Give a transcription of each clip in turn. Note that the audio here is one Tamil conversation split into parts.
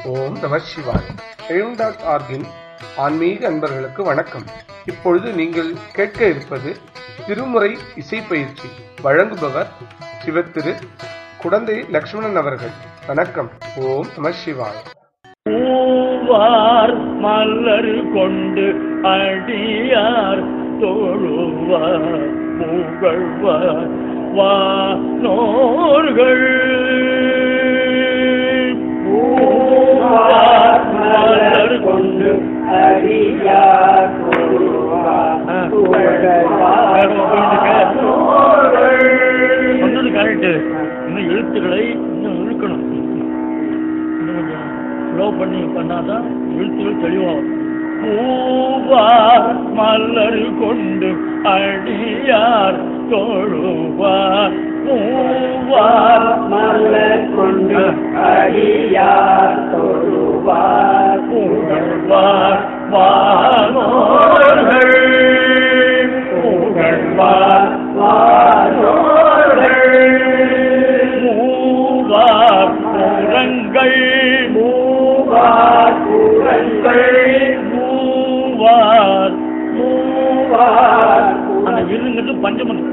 ஓம் நம சிவாய் எழும் டாட் ஆர்கின் ஆன்மீக அன்பர்களுக்கு வணக்கம் இப்பொழுது நீங்கள் கேட்க இருப்பது திருமுறை இசை பயிற்சி வழங்குபவர் சிவத்திரு குடந்தை லக்ஷ்மணன் அவர்கள் வணக்கம் ஓம் நம சிவாய் பூவார் மலர் கொண்டு அடியார் தொழுவார் புகழ்வார் வானோர்கள் பூவார் மலர் கொண்டு அடியார் சொன்னது கரெக்டு இன்னும் எழுத்துக்களை இன்னும் இழுக்கணும் இன்னும் கொஞ்சம் ஸ்லோ பண்ணி பண்ணாதான் எழுத்துக்கள் தெளிவாகும் பூவார் மலர் கொண்டு அடியார் தொழுவார் பூவார் மலர் கொண்டு அடியார் தொழுவார் புகழ்வார் வானோர்கள் புகழ்வார் வானோர்கள் மூவார் புறங்கள் மூவார் புறங்கள் மூவார் மூவார் அந்த விருதுங்கிறது பஞ்சமன்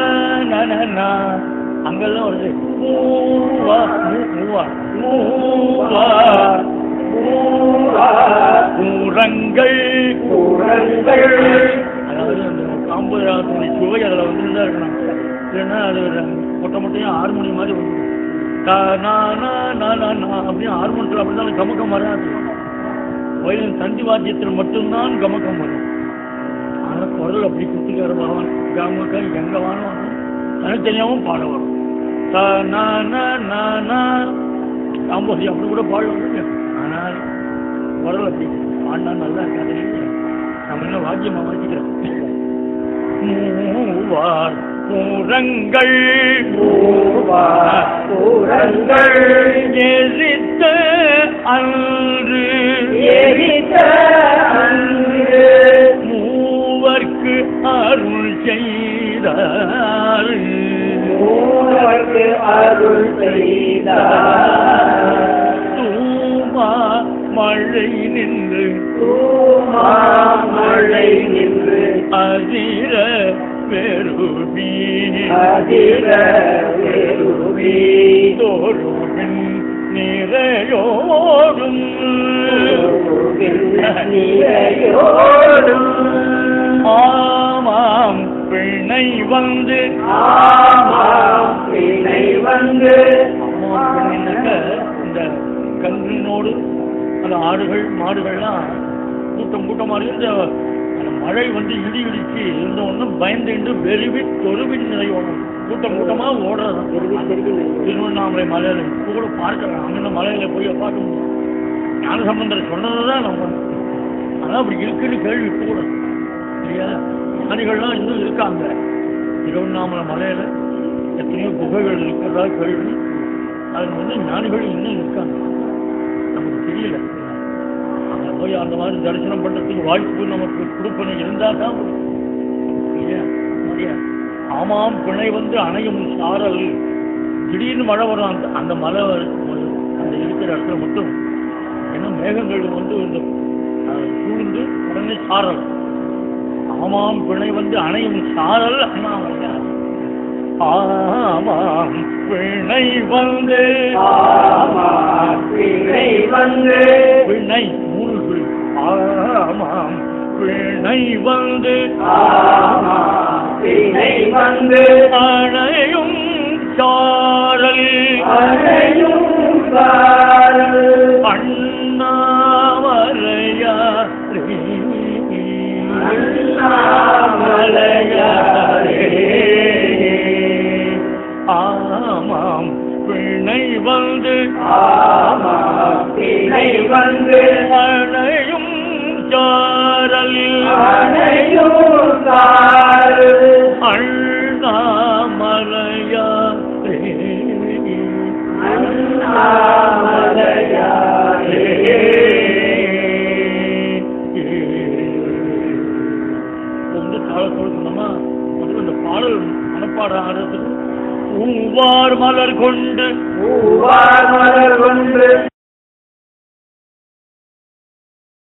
அங்கெல்லாம் வருது மூவா மூ- மூவார் மூவார் மூவார் புறங்கள் புறங்கள் அதாவது அந்த காம்பு ராகத்தினுடைய சுவை அதில் வந்து தான் இருக்கணும் இல்லைன்னா அது ஒரு மொட்டை மொட்டையும் ஹார்மோனி மாதிரி வந்து அப்படின்னு ஹார்மோனியில் அப்படி தான் கமக்கம் வராது வயலின் தந்தி வாத்தியத்தில் மட்டும்தான் கமக்கம் வரும் ஆனால் குரல் அப்படி குத்திக்கார பகவான் கமக்கம் எங்க வாழும் தனித்தனியாகவும் பாட வரும் த நா நா நா நா காம்போசி அப்படி கூட பாடுவாங்க ஆனால் குரல் அப்படி பாடினா நல்லா இருக்காது நம்ம என்ன வாக்கியமா வாசிக்கிறோம் மூவார் புறங்கள் மூவார் புறங்கள் எரித்த அன்று எரித்த அன்று மூவர்க்கு அருள் செய்தார் மூவர்க்கு அருள் செய்தார் தூமா மழை நின்று தூமாமழை நின்று அதிர பெருமீ அதிர வெறுவி தோறுமின் நிறையோடும் நிறையோடும் ஆமாம் பிணை வந்து ஆமாம் பிணை வந்து ஆமாம் பிணைனாக்க இந்த கன்றினோடு அந்த ஆடுகள் மாடுகள்லாம் கூட்டம் கூட்டமாக இருந்து அந்த மழை வந்து இடி இடிச்சு இருந்த ஒன்றும் பயந்துண்டு வெறுவி தொழுவின் நிறையோடும் கூட்டம் கூட்டமாக ஓடுறது திருவண்ணாமலை மலையில இப்போ கூட பார்க்கலாம் அங்கே மலையில போய் பார்க்க முடியும் ஞானசம்பந்தர் சொன்னதை தான் நம்ம அதான் அப்படி இருக்குன்னு கேள்வி இப்போ கூட இல்லையா ஞானிகள்லாம் இன்னும் இருக்காங்க திருவண்ணாமலை மலையில எத்தனையோ குகைகள் இருக்கிறதா கேள்வி அது வந்து ஞானிகள் இன்னும் இருக்காங்க நமக்கு தெரியல அங்கே போய் அந்த மாதிரி தரிசனம் பண்ணுறதுக்கு வாய்ப்பு நமக்கு கொடுப்பணும் இருந்தால் தான் இல்லையா இல்லையா ஆமாம் பிணை வந்து அணையும் சாரல் திடீர்னு மழை வரும் அந்த அந்த மலை வரு- அந்த இருக்கிற இடத்துல மட்டும் ஏன்னா மேகங்கள் வந்து இந்த அஹ், சூழ்ந்து உடனே சாரல் ஆமாம் பிணை வந்து அணையும் சாரல் அண்ணாமலையா ஆமாம் பிணை வந்து ஆமாம் பிணை வந்து பிணை மூன்று ஆமாம் பிணை வந்து ஆமாம் பிணை வந்து அணையும் சாரல் அணையும் பாரல் அண்ணாமலையாரே அண்ணாமலையாரே. ஆமாம் பிணை வந்து ஆமாம் பிணை வந்து அணையும் சாரல் அணையும் பாரல் அண்ணாமலையாரே அண்ணாமலையாரே. வந்து தாளத்தோடு சொன்னோமா முதல்ல இந்த பாடல் மனப்பாடம் ஆடுறதுக்கு பூவார் மலர் கொண்டு பூவார் மலர்